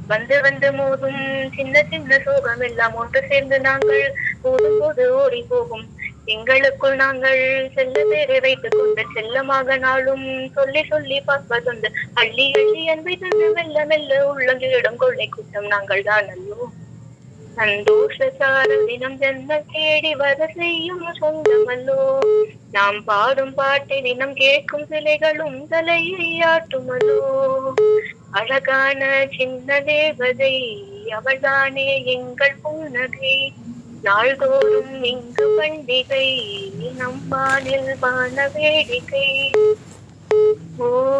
வந்து வந்து மோதும் சின்ன சின்ன சோகம் எல்லாம் ஒன்று சேர்ந்து நாங்கள் போதும் போது ஓடி போகும் எங்களுக்குள் நாங்கள் செல்ல பேரை வைத்துக் கொண்டு செல்லமாக நாளும் சொல்லி சொல்லி பார்ப்பதுண்டு அள்ளி அள்ளி அன்பை தந்து மெல்ல மெல்ல உள்ளங்கிடும் கொள்ளை கூட்டம் நாங்கள் தான் அல்லோ சந்தோஷ சாரம் தினம் ஜன்மம் தேடி வர செய்யும் சொந்தமல்லோ நாம் பாடும் பாட்டை தினம் கேட்கும் சிலைகளும் தலையை ஆட்டுமல்லோ அழகான சின்ன தேவதை அவள்தானே எங்கள் புன்னகை நாள்தோறும் இங்கு பண்டிகை நம்மானில் வான வேடிக்கை ஓ